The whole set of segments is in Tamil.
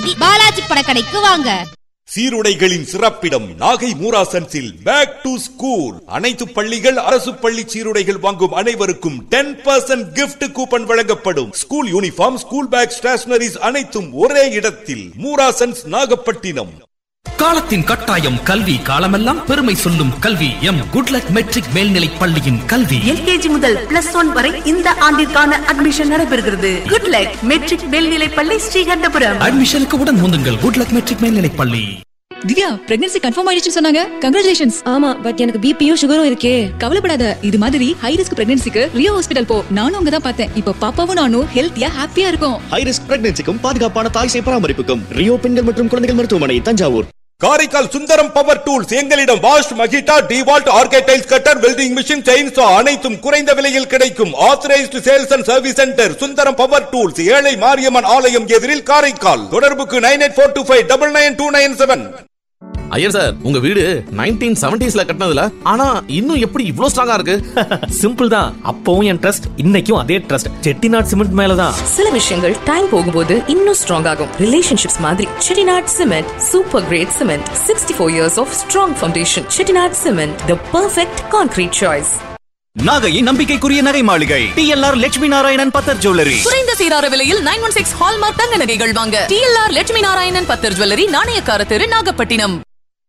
வீதி பாலாஜி படக்கடைக்கு வாங்க சீருடைகளின் சிறப்பிடம் நாகை மூராசன்ஸில் பேக் டு ஸ்கூல் அனைத்து பள்ளிகள் அரசு பள்ளி சீருடைகள் வாங்கும் அனைவருக்கும் டென் பர்சன்ட் gift கூப்பன் வழங்கப்படும் school uniform school bag stationeries அனைத்தும் ஒரே இடத்தில் மூராசன்ஸ் நாகப்பட்டினம் காலத்தின் கட்டாயம் கல்வி காலமெல்லாம் பெருமை சொல்லும் கல்வி எம் குட்லக் மெட்ரிக் மேல்நிலைப் பள்ளியின் கல்வி எல்கேஜி முதல் பிளஸ் ஒன் வரை இந்த ஆண்டிற்கான அட்மிஷன் நடைபெறுகிறது குட் லக் மெட்ரிக் மேல்நிலைப்பள்ளி ஸ்ரீகண்டபுரம் அட்மிஷனுக்கு உடன் முந்துங்கள் குட்லக் மெட்ரிக் மேல்நிலைப் பள்ளி திவ்யா பிரெக்னன்சி கன்ஃபார்ம் ஆயிடுச்சுன்னு சொன்னாங்க கங்க்ராச்சுலேஷன்ஸ் ஆமா பட் எனக்கு பிபியும் சுகரும் இருக்கே கவலைப்படாத இது மாதிரி ஹை ரிஸ்க் பிரெக்னன்சிக்கு ரியோ ஹாஸ்பிடல் போ நானும் அங்க தான் பார்த்தேன் இப்போ பாப்பாவும் நானும் ஹெல்த்தியா ஹாப்பியா இருக்கும் ஹை ரிஸ்க் பிரெக்னன்சிக்கும் பாதுகாப்பான தாய் சேய் பராமரிப்புக்கும் ரியோ பெண்கள் மற்றும் குழந்தைகள் மருத்துவமனை தஞ்சாவூர் காரைக்கால் சுந்தரம் பவர் டூல்ஸ் எங்களிடம் வாஷ் மகிட்டா டிவால்ட் ஆர்கேடைல்ஸ் கட்டர் வெல்டிங் மிஷின் செயின்சா அனைத்தும் குறைந்த விலையில் கிடைக்கும் authorised sales and service centre Sundaram power tools ஏழை மாரியம்மன் ஆலயம் எதிரில் காரைக்கால் தொடர்புக்கு nine eight four two five double nine two nine seven Iyer sir உங்க வீடு நைன்டீன் செவன்டிஸ்ல கட்டினதுல ஆனா இன்னும் எப்படி இவ்ளோ ஸ்ட்ராங்கா இருக்கு சிம்பிள் தான் அப்பவும் என் ட்ரஸ்ட் இன்னைக்கும் அதே ட்ரஸ்ட் செட்டிநாட் சிமெண்ட் மேலதான் சில விஷயங்கள் டைம் போகும்போது இன்னும் ஸ்ட்ராங் ஆகும் ரிலேஷன்ஷிப்ஸ் மாதிரி Chettinad cement super grade cement sixty four years of strong foundation Chettinad cement the perfect concrete choice நாகையின் நம்பிக்கைக்குரிய நகை மாளிகை டிஎல்ஆர் லட்சுமி நாராயணன் பத்தர் ஜுவல்லரி குறைந்த சீரார விலையில் நைன் ஒன் சிக்ஸ் ஹால்மார்க் தங்க நகைகள் வாங்க டிஎல்ஆர் லட்சுமி நாராயணன் பத்தர் ஜுவல்லரி நாணயக்கார தெரு நாகப்பட்டினம்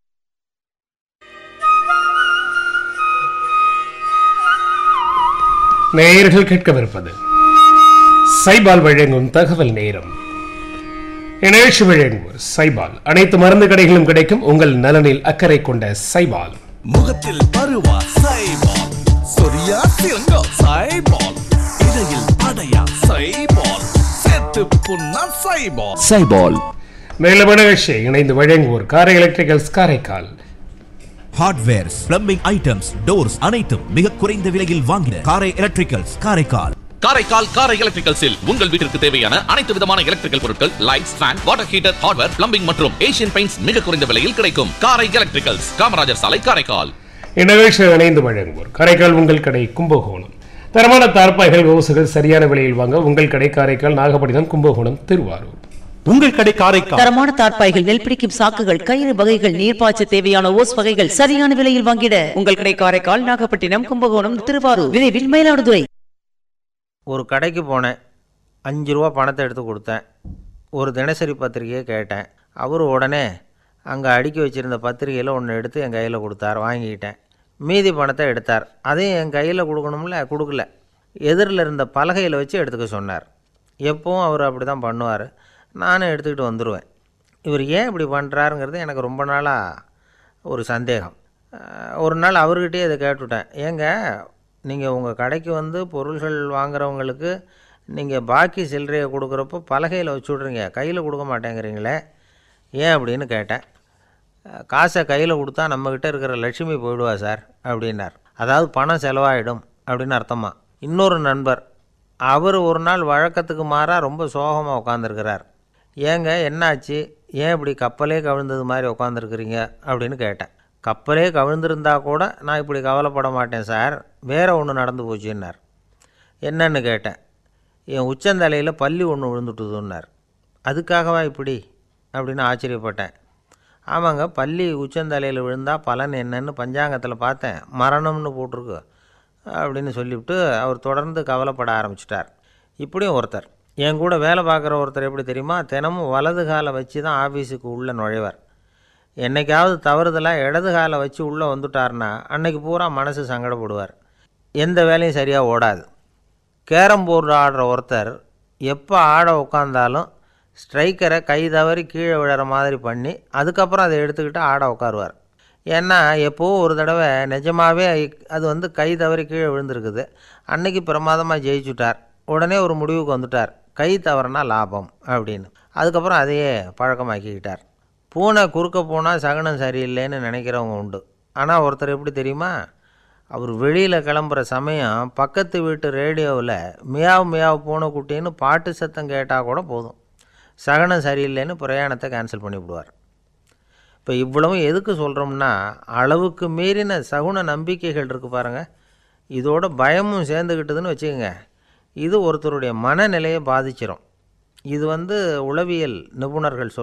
நேயர்கள் கேட்கவிருப்பது சைபால் வழங்கும் தகவல் நேரம் இணையச்சி வழங்குவோர் சைபால் அனைத்து மருந்து கடைகளும் கிடைக்கும் உங்கள் நலனில் அக்கறை கொண்ட சைபால் முகத்தில் பருவா சைபால் சொரியா சிறங்கோ சைபால் இடையில் அடையா சைபால் சேர்த்து புண்ணா சைபால் சைபால் மேலும் நிகழ்ச்சியை இணைந்து வழங்குவோர் Karai electricals Karaikal hardwares plumbing items doors அனைத்தும் மிக குறைந்த விலையில் வாங்கின காரை எலக்ட்ரிக்கல்ஸ் காரைக்கால் காரைக்கால் காரை எலக்ட்ரிக்கல்ஸில் உங்கள் வீட்டிற்கு தேவையான அனைத்து விதமான எலக்ட்ரிக்கல் பொருட்கள் lights fan water heater hardware plumbing மற்றும் ஏசியன் பெயிண்ட்ஸ் மிக குறைந்த விலையில் கிடைக்கும் காரை எலக்ட்ரிக்கல்ஸ் காமராஜர் சாலை காரைக்கால் இந்நிகழ்ச்சியை இணைந்து வழங்குவோர் காரைக்கால் உங்கள் கடை கும்பகோணம் தரமான தார்ப்பாய்கள் ஓசுகள் சரியான விலையில் வாங்க உங்கள் கடை காரைக்கால் நாகப்பட்டினம் கும்பகோணம் திருவாரூர் உங்கள் கடை காரைக்கால் தரமான தார்ப்பாய்கள் நெல் பிடிக்கும் சாக்குகள் கயிறு வகைகள் நீர்ப்பாய்ச்ச தேவையான ஓஸ் வகைகள் சரியான விலையில் வாங்கிட உங்கள் கடை காரைக்கால் நாகப்பட்டினம் கும்பகோணம் திருவாரூர் விரைவில் மயிலாடுதுறை ஒரு கடைக்கு போனேன் அஞ்சு ரூபா பணத்தை எடுத்து கொடுத்தேன் ஒரு தினசரி பத்திரிக்கையை கேட்டேன் அவர் உடனே அங்கே அடுக்கி வச்சுருந்த பத்திரிக்கையில் ஒன்று எடுத்து என் கையில் கொடுத்தார் வாங்கிக்கிட்டேன் மீதி பணத்தை எடுத்தார் அதையும் என் கையில் கொடுக்கணும்ல கொடுக்கல எதிரில் இருந்த பலகையில் வச்சு எடுத்துக்க சொன்னார் எப்பவும் அவர் அப்படி தான் பண்ணுவார் நானும் எடுத்துக்கிட்டு வந்துடுவேன் இவர் ஏன் இப்படி பண்ணுறாருங்கிறது எனக்கு ரொம்ப நாளாக ஒரு சந்தேகம் அஹ் ஒரு நாள் அவர்கிட்டயே இதை கேட்டுவிட்டேன் ஏங்க நீங்கள் உங்கள் கடைக்கு வந்து பொருள்கள் வாங்குறவங்களுக்கு நீங்கள் பாக்கி சில்லறையை கொடுக்குறப்போ பலகையில் வச்சு விட்றீங்க கையில் கொடுக்க மாட்டேங்கிறீங்களே ஏன் அப்படின்னு கேட்டேன் அஹ் காசை கையில் கொடுத்தா நம்மக்கிட்ட இருக்கிற லட்சுமி போயிடுவா சார் அப்படின்னார் அதாவது பணம் செலவாயிடும் அப்படின்னு அர்த்தமா இன்னொரு நண்பர் அவர் ஒரு நாள் வழக்கத்துக்கு மாறாக ரொம்ப சோகமாக உட்காந்துருக்கிறார் ஏங்க என்னாச்சு ஏன் இப்படி கப்பலே கவிழ்ந்தது மாதிரி உட்காந்துருக்குறீங்க அப்படின்னு கேட்டேன் கப்பலே கவிழ்ந்திருந்தா கூட நான் இப்படி கவலைப்பட மாட்டேன் சார் வேற ஒன்று நடந்து போச்சுன்னார் என்னன்னு கேட்டேன் என் உச்சந்தலையில் பள்ளி ஒன்று விழுந்துட்டுதுன்னார் அதுக்காகவா இப்படி அப்படின்னு ஆச்சரியப்பட்டேன் ஆமாங்க பள்ளி உச்சந்தலையில் விழுந்தால் பலன் என்னன்னு பஞ்சாங்கத்தில் பார்த்தேன் மரணம்னு போட்டிருக்கு அப்படின்னு சொல்லிவிட்டு அவர் தொடர்ந்து கவலைப்பட ஆரம்பிச்சிட்டார் இப்படியும் ஒருத்தர் என் கூட வேலை பார்க்குற ஒருத்தர் எப்படி தெரியுமா தினமும் வலது காலை வச்சு தான் ஆஃபீஸுக்கு உள்ளே நுழைவார் என்னைக்காவது தவறுதலாக இடது காலை வச்சு உள்ளே வந்துட்டார்னா அன்னைக்கு பூரா மனசு சங்கடப்படுவார் எந்த வேலையும் சரியாக ஓடாது கேரம் போர்டு ஆடுற ஒருத்தர் எப்போ ஆட உட்காந்தாலும் ஸ்ட்ரைக்கரை கை தவறி கீழே விழுற மாதிரி பண்ணி அதுக்கப்புறம் அதை எடுத்துக்கிட்டு ஆட உட்காருவார் ஏன்னா எப்போவோ ஒரு தடவை நிஜமாகவே அது வந்து கை தவறி கீழே விழுந்திருக்குது அன்னைக்கு பிரமாதமாக ஜெயிச்சுட்டார் உடனே ஒரு முடிவுக்கு வந்துட்டார் கை தவறுனா லாபம் அப்படின்னு அதுக்கப்புறம் அதையே பழக்கமாக்கிக்கிட்டார் பூனை குறுக்க போனால் சகனம் சரியில்லைன்னு நினைக்கிறவங்க உண்டு ஆனால் ஒருத்தர் எப்படி தெரியுமா அவர் வெளியில் கிளம்புற சமயம் பக்கத்து வீட்டு ரேடியோவில் மியாவ் மியாவ் பூனை குட்டின்னு பாட்டு சத்தம் கேட்டால் கூட போதும் சகனம் சரியில்லைன்னு பிரயாணத்தை கேன்சல் பண்ணிவிடுவார் இப்போ இவ்வளவும் எதுக்கு சொல்கிறோம்னா அளவுக்கு மீறின சகுன நம்பிக்கைகள் இருக்குது பாருங்கள் இதோட பயமும் சேர்ந்துக்கிட்டதுன்னு வச்சுக்கோங்க இது ஒருத்தருடைய மனநிலையை பாதிச்சிரும் இது வந்து உளவியல் நிபுணர்கள் சொல்